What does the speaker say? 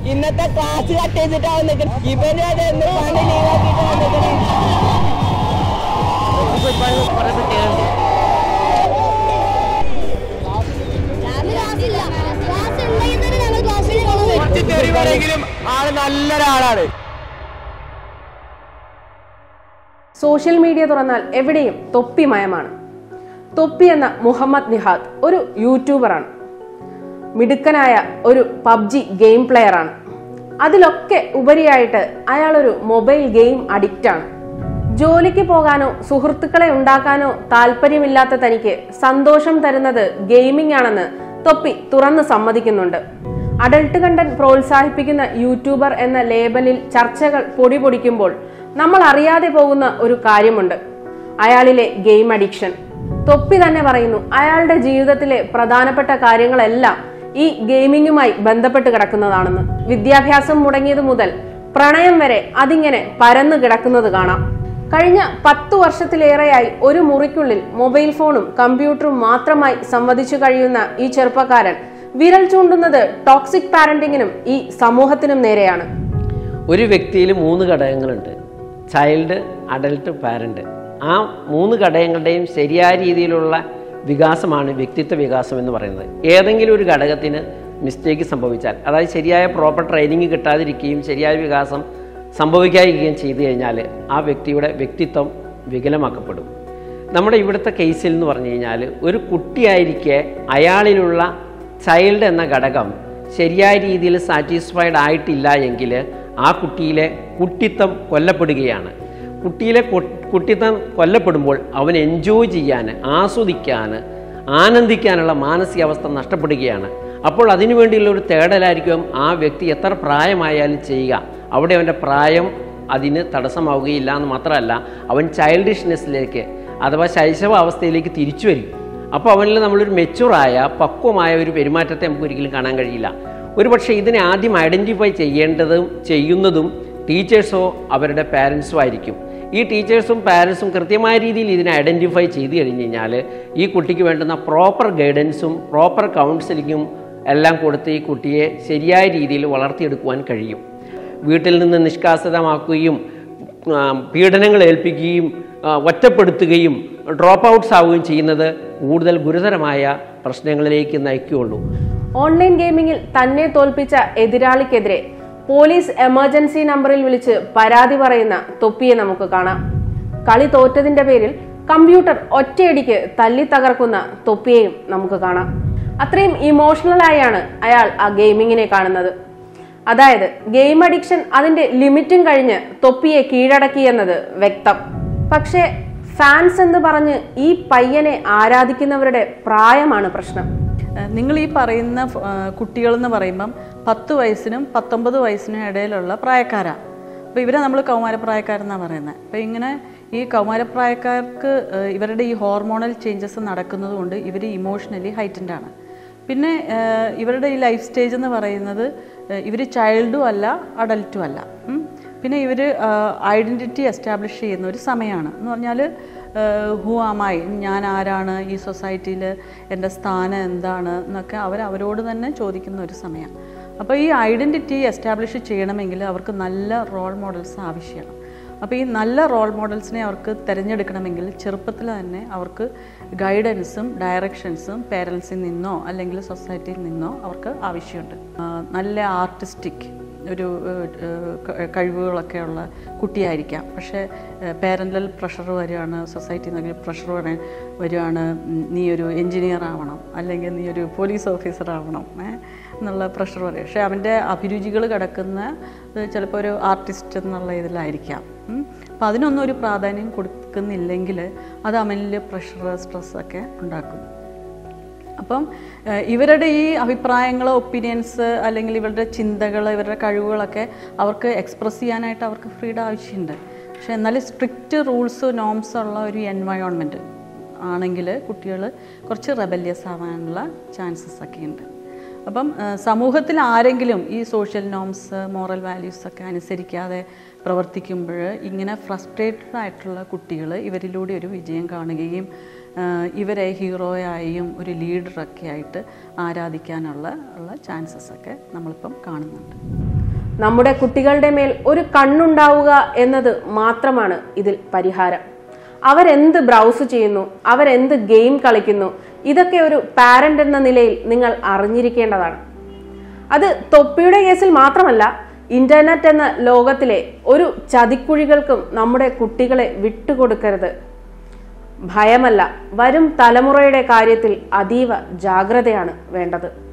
ഇന്നത്തെ class cut ചെയ്തിട്ടാ വന്നിക്കണേ ഇവനും അതെ ഇന്ന് പണി ലീവാക്കിട്ട് വന്നിക്കണേ ക്ലാസ്സില്ല ക്ലാസ് ഉണ്ടെങ്കിൽ തന്നെ ഞങ്ങൾ ക്ലാസ്സിൽ പോകണം കുറച്ച് തെറി പറയെങ്കിലും ആള് നല്ലൊരാളാണ് സോഷ്യൽ മീഡിയ തുറന്നാൽ എവിടെയും തൊപ്പിമയമാണ് തൊപ്പി എന്ന മുഹമ്മദ് നിഹാദ് ഒരു യൂട്യൂബറാണ് മിടുക്കനായ ഒരു പബ്ജി ഗെയിം പ്ലെയറാണ് അതിലൊക്കെ ഉപരിയായിട്ട് അയാൾ ഒരു മൊബൈൽ ഗെയിം അഡിക്റ്റാണ് ജോലിക്ക് പോകാനോ സുഹൃത്തുക്കളെ ഉണ്ടാക്കാനോ താല്പര്യമില്ലാത്ത തനിക്ക് സന്തോഷം തരുന്നത് ഗെയിമിംഗ് ആണെന്ന് തൊപ്പി തുറന്ന് സമ്മതിക്കുന്നുണ്ട് അഡൾട്ട് കണ്ടന്റ് പ്രോത്സാഹിപ്പിക്കുന്ന യൂട്യൂബർ എന്ന ലേബലിൽ ചർച്ചകൾ പൊടി പൊടിക്കുമ്പോൾ നമ്മൾ അറിയാതെ പോകുന്ന ഒരു കാര്യമുണ്ട് അയാളിലെ ഗെയിം അഡിക്ഷൻ തൊപ്പി തന്നെ പറയുന്നു അയാളുടെ ജീവിതത്തിലെ പ്രധാനപ്പെട്ട കാര്യങ്ങളെല്ലാം ഈ ഗെയിമിങ്ങുമായി ബന്ധപ്പെട്ട് കിടക്കുന്നതാണെന്ന് വിദ്യാഭ്യാസം മുടങ്ങിയത് മുതൽ പ്രണയം വരെ അതിങ്ങനെ പരന്നു കിടക്കുന്നത് കാണാം കഴിഞ്ഞ പത്തു വർഷത്തിലേറെയായി ഒരു മുറിക്കുള്ളിൽ മൊബൈൽ ഫോണും കമ്പ്യൂട്ടറും മാത്രമായി സംവദിച്ചു കഴിയുന്ന ഈ ചെറുപ്പക്കാരൻ വിരൽ ചൂണ്ടുന്നത് ടോക്സിക് പാരന്റിങ്ങിനും ഈ സമൂഹത്തിനും നേരെയാണ് ഒരു വ്യക്തിയിൽ മൂന്ന് ഘടകങ്ങളുണ്ട് ചൈൽഡ് അഡൽട്ട് പാരൻ്റ് ആ മൂന്ന് ഘടകങ്ങളുടെയും ശരിയായ രീതിയിലുള്ള വികാസമാണ് വ്യക്തിത്വ വികാസം എന്ന് പറയുന്നത് ഏതെങ്കിലും ഒരു ഘടകത്തിന് മിസ്റ്റേക്ക് സംഭവിച്ചാൽ അതായത് ശരിയായ പ്രോപ്പർ ട്രെയിനിങ് കിട്ടാതിരിക്കുകയും ശരിയായ വികാസം സംഭവിക്കാതിരിക്കുകയും ചെയ്തു കഴിഞ്ഞാൽ ആ വ്യക്തിയുടെ വ്യക്തിത്വം വികലമാക്കപ്പെടും നമ്മുടെ ഇവിടുത്തെ കേസിൽ എന്ന് പറഞ്ഞു കഴിഞ്ഞാൽ ഒരു കുട്ടിയായിരിക്കെ അയാളിലുള്ള ചൈൽഡ് എന്ന ഘടകം ശരിയായ രീതിയിൽ സാറ്റിസ്ഫൈഡ് ആയിട്ടില്ല എങ്കിൽ ആ കുട്ടിയിലെ കുട്ടിത്തം കൊല്ലപ്പെടുകയാണ് കുട്ടിയിലെ കു- കുട്ടിത്തം കൊല്ലപ്പെടുമ്പോൾ അവൻ എൻജോയ് ചെയ്യാൻ ആസ്വദിക്കാൻ ആനന്ദിക്കാനുള്ള മാനസികാവസ്ഥ നഷ്ടപ്പെടുകയാണ് അപ്പോൾ അതിനു വേണ്ടിയുള്ള ഒരു തേടലായിരിക്കും ആ വ്യക്തി എത്ര പ്രായമായാലും ചെയ്യുക അവിടെ അവൻ്റെ പ്രായം അതിന് തടസ്സമാവുകയില്ല എന്ന് മാത്രമല്ല അവൻ ചൈൽഡിഷ്നെസ്സിലേക്ക് അഥവാ ശൈശവ അവസ്ഥയിലേക്ക് തിരിച്ചു വരും അപ്പോൾ അവനിൽ നമ്മളൊരു മെച്ചുറായ പക്വമായ ഒരു പെരുമാറ്റത്തെ നമുക്ക് ഒരിക്കലും കാണാൻ കഴിയില്ല ഒരു പക്ഷേ ഇതിനെ ആദ്യം ഐഡൻറ്റിഫൈ ചെയ്യേണ്ടതും ചെയ്യുന്നതും ടീച്ചേഴ്സോ അവരുടെ പാരൻസോ ആയിരിക്കും ഈ ടീച്ചേഴ്സും പാരൻസും കൃത്യമായ രീതിയിൽ ഇതിനെ ഐഡൻറ്റിഫൈ ചെയ്ത് കഴിഞ്ഞ് കഴിഞ്ഞാൽ ഈ കുട്ടിക്ക് വേണ്ടുന്ന പ്രോപ്പർ ഗൈഡൻസും പ്രോപ്പർ കൗൺസിലിങ്ങും എല്ലാം കൊടുത്ത് ഈ കുട്ടിയെ ശരിയായ രീതിയിൽ വളർത്തിയെടുക്കുവാൻ കഴിയും വീട്ടിൽ നിന്ന് നിഷ്കാസിതമാക്കുകയും ആ, പീഡനങ്ങൾ ഏൽപ്പിക്കുകയും ആ, ഒറ്റപ്പെടുത്തുകയും ഡ്രോപ്പ് ഔട്ട്സ് ആവുകയും ചെയ്യുന്നത് കൂടുതൽ ഗുരുതരമായ പ്രശ്നങ്ങളിലേക്ക് നയിക്കുകയുള്ളൂ ഓൺലൈൻ ഗെയിമിംഗിൽ തന്നെ തോൽപ്പിച്ച എതിരാളിക്കെതിരെ പോലീസ് എമർജൻസി നമ്പറിൽ വിളിച്ച് പരാതി പറയുന്ന തൊപ്പിയെ നമുക്ക് കാണാം കളി തോറ്റതിന്റെ പേരിൽ കമ്പ്യൂട്ടർ ഒറ്റയടിക്ക് തല്ലി തകർക്കുന്ന തൊപ്പിയെയും നമുക്ക് കാണാം അത്രയും ഇമോഷണൽ ആയാണ് അയാൾ ആ ഗെയിമിങ്ങിനെ കാണുന്നത് അതായത് ഗെയിം അഡിക്ഷൻ അതിന്റെ ലിമിറ്റും കഴിഞ്ഞ് തൊപ്പിയെ കീഴടക്കി എന്നത് വ്യക്തം പക്ഷേ ഫാൻസ് എന്ന് പറഞ്ഞ് ഈ പയ്യനെ ആരാധിക്കുന്നവരുടെ പ്രായമാണ് പ്രശ്നം നിങ്ങൾ ഈ പറയുന്ന കുട്ടികളെന്ന് പറയുമ്പം പത്ത് വയസ്സിനും പത്തൊമ്പത് വയസ്സിനും ഇടയിലുള്ള പ്രായക്കാരാണ് അപ്പോൾ ഇവരെ നമ്മൾ കൗമാരപ്രായക്കാരെന്നാണ് പറയുന്നത് അപ്പോൾ ഇങ്ങനെ ഈ കൗമാരപ്രായക്കാർക്ക് ഏഹ്, ഇവരുടെ ഈ ഹോർമോണൽ ചേഞ്ചസ് നടക്കുന്നത് കൊണ്ട് ഇവർ ഇമോഷണലി ഹൈറ്റൻഡ് ആണ് പിന്നെ ഏഹ്, ഇവരുടെ ഈ ലൈഫ് സ്റ്റേജ് എന്ന് പറയുന്നത് ഇവർ ചൈൽഡും അല്ല അഡൽട്ടും അല്ല ഉം. പിന്നെ ഇവർ ഐഡൻറ്റിറ്റി എസ്റ്റാബ്ലിഷ് ചെയ്യുന്ന ഒരു സമയമാണ് എന്ന് പറഞ്ഞാൽ ഹു ആമായി ഞാൻ ആരാണ് ഈ സൊസൈറ്റിയിൽ എൻ്റെ സ്ഥാനം എന്താണ് എന്നൊക്കെ അവർ അവരോട് തന്നെ ചോദിക്കുന്ന ഒരു സമയമാണ് അപ്പോൾ ഈ ഐഡൻറ്റിറ്റി എസ്റ്റാബ്ലിഷ് ചെയ്യണമെങ്കിൽ അവർക്ക് നല്ല റോൾ മോഡൽസ് ആവശ്യമാണ് അപ്പോൾ ഈ നല്ല റോൾ മോഡൽസിനെ അവർക്ക് തിരഞ്ഞെടുക്കണമെങ്കിൽ ചെറുപ്പത്തിൽ തന്നെ അവർക്ക് ഗൈഡൻസും ഡയറക്ഷൻസും പേരൻസിൽ നിന്നോ അല്ലെങ്കിൽ സൊസൈറ്റിയിൽ നിന്നോ അവർക്ക് ആവശ്യമുണ്ട് ആ, നല്ല ആർട്ടിസ്റ്റിക് ഒരു ഏഹ്, ഏഹ്, ക- കഴിവുകളൊക്കെ ഉള്ള കുട്ടിയായിരിക്കാം പക്ഷേ പേരൻ്റൽ പ്രഷർ വരികയാണ് സൊസൈറ്റിയിൽ നിന്ന് പ്രഷർ വരികയാണ് ഉം, നീ ഒരു എൻജിനീയർ ആവണം അല്ലെങ്കിൽ നീ ഒരു പോലീസ് ഓഫീസർ ആവണം ഏ, എന്നുള്ള പ്രഷർ വരും പക്ഷേ അവൻ്റെ അഭിരുചികൾ കിടക്കുന്ന ഏഹ്, ചിലപ്പോൾ ഒരു ആർട്ടിസ്റ്റ് എന്നുള്ള ഇതിലായിരിക്കാം അപ്പം അതിനൊന്നും ഒരു പ്രാധാന്യം കൊടുക്കുന്നില്ലെങ്കിൽ അത് അവനിൽ പ്രഷർ സ്ട്രെസ്സൊക്കെ ഉണ്ടാക്കും അപ്പം ഏഹ്, ഇവരുടെ ഈ അഭിപ്രായങ്ങളോ ഒപ്പീനിയൻസ് അല്ലെങ്കിൽ ഇവരുടെ ചിന്തകൾ ഇവരുടെ കഴിവുകളൊക്കെ അവർക്ക് എക്സ്പ്രസ് ചെയ്യാനായിട്ട് അവർക്ക് ഫ്രീഡം ആവശ്യമുണ്ട് പക്ഷേ എന്നാലും സ്ട്രിക്റ്റ് റൂൾസ് നോംസ് ഉള്ള ഒരു എൻവയോൺമെൻറ്റ് ആണെങ്കിൽ കുട്ടികൾ കുറച്ച് റെബല്യസ് ആവാനുള്ള ചാൻസസ് ഒക്കെ ഉണ്ട് അപ്പം ഏഹ്, സമൂഹത്തിൽ ആരെങ്കിലും ഈ സോഷ്യൽ നോംസ് മോറൽ വാല്യൂസ് ഒക്കെ അനുസരിക്കാതെ പ്രവർത്തിക്കുമ്പോൾ ഇങ്ങനെ ഫ്രസ്ട്രേറ്റഡ് ആയിട്ടുള്ള കുട്ടികൾ ഇവരിലൂടെ ഒരു വിജയം കാണുകയും ആ, ഇവരെ ഹീറോയായും ഒരു ലീഡറൊക്കെ ആയിട്ട് ആരാധിക്കാനുള്ള ഉള്ള ചാൻസസ് ഒക്കെ നമ്മളിപ്പം കാണുന്നുണ്ട് നമ്മുടെ കുട്ടികളുടെ മേൽ ഒരു കണ്ണുണ്ടാവുക എന്നത് മാത്രമാണ് ഇതിൽ പരിഹാരം അവരെന്ത് ബ്രൗസ് ചെയ്യുന്നു അവരെന്ത് ഗെയിം കളിക്കുന്നു ഇതൊക്കെ ഒരു പാരന്റ് എന്ന നിലയിൽ നിങ്ങൾ അറിഞ്ഞിരിക്കേണ്ടതാണ് അത് തൊപ്പിയുടെ കേസിൽ മാത്രമല്ല ഇന്റർനെറ്റ് എന്ന ലോകത്തിലെ ഒരു ചതിക്കുഴികൾക്കും നമ്മുടെ കുട്ടികളെ വിട്ടുകൊടുക്കരുത് ഭയമല്ല വരും തലമുറയുടെ കാര്യത്തിൽ അതീവ ജാഗ്രതയാണ് വേണ്ടത്